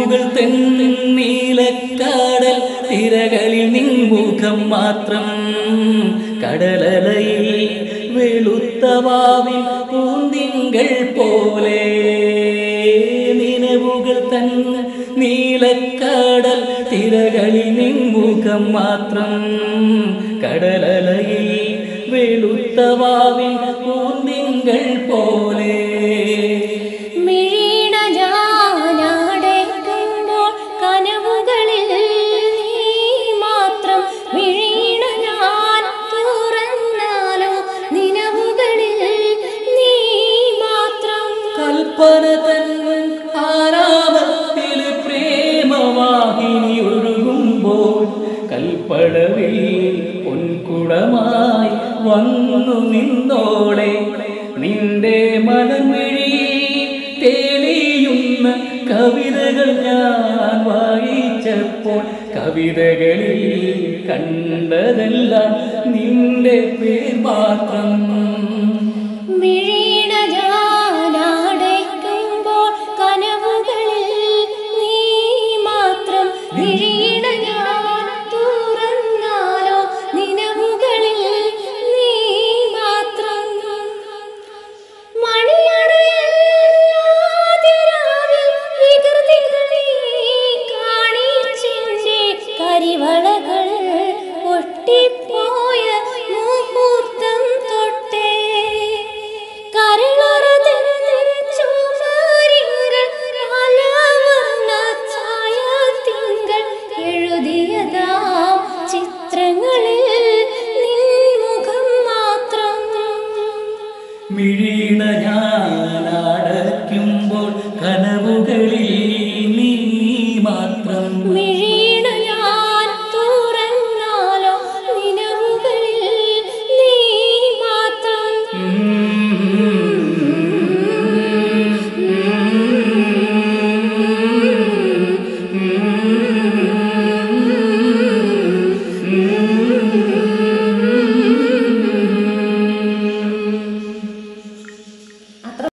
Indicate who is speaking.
Speaker 1: നിലവുകൾ തെന്നീലക്കാടൽ തിരകളിൽ നിൻമുഖം മാത്രം കടലലയിൽ വെളുത്ത വാവിൽ പൂന്തിങ്കൾ പോലെ നിലവുകൾ തൻ നീലക്കാടൽ തിരകളിൽ നിൻമുഖം മാത്രം കടലലയിൽ വെളുത്ത വാവിൽ പൂന്തിങ്കൾ പോലെ
Speaker 2: മിഴീണ ഞാനടയ്ക്കുമ്പോൾ കനവുകളിൽ നീ മാത്രം മിഴീണ ഞാൻ തുറന്നാലോ നിലവുകളിൽ നീ മാത്രം
Speaker 1: കൽപ്പന തൻ ആരാമത്തിൽ പ്രേമവാഹിനി ഒഴുകുമ്പോൾ കൽപ്പടവിൽ പൊൻകുടമായി വന്നു നിന്നോളെ നിന്റെ മനമിഴി തേലിയുന്ന കവിതകൾ ഞാൻ വായിച്ചപ്പോൾ കവിതകളിൽ കണ്ടതെല്ലാം നിന്റെ പേർ മാത്രം
Speaker 2: മിഴീണ ഞാനടയ്ക്കുമ്പോൾ കനവുകളിൽ നീ മാത്രം മിഴീണ ഞാൻ തുറന്നാലോ നിലവുകളിൽ നീ മാത്രം മണിയറയല്ലാതിരാവിൽ വികൃതികൾ നീ കാണിച്ചെന്റെ കരിവളകൾ പൊട്ടിപ്പോയ മുഹൂർത്തം തൊട്ടേ കരളറതിൽ ചുമരിങ്ങൾ പലവർണ്ണ ഛായാതിങ്കൾ എഴുതിയതാം ചിത്രങ്ങളിൽ നിൻ മുഖം മാത്രം
Speaker 1: മിഴീണ ഞാനടയ്ക്കുമ്പോൾ കനവുകളിൽ നീ മാത്രം
Speaker 2: മിഴി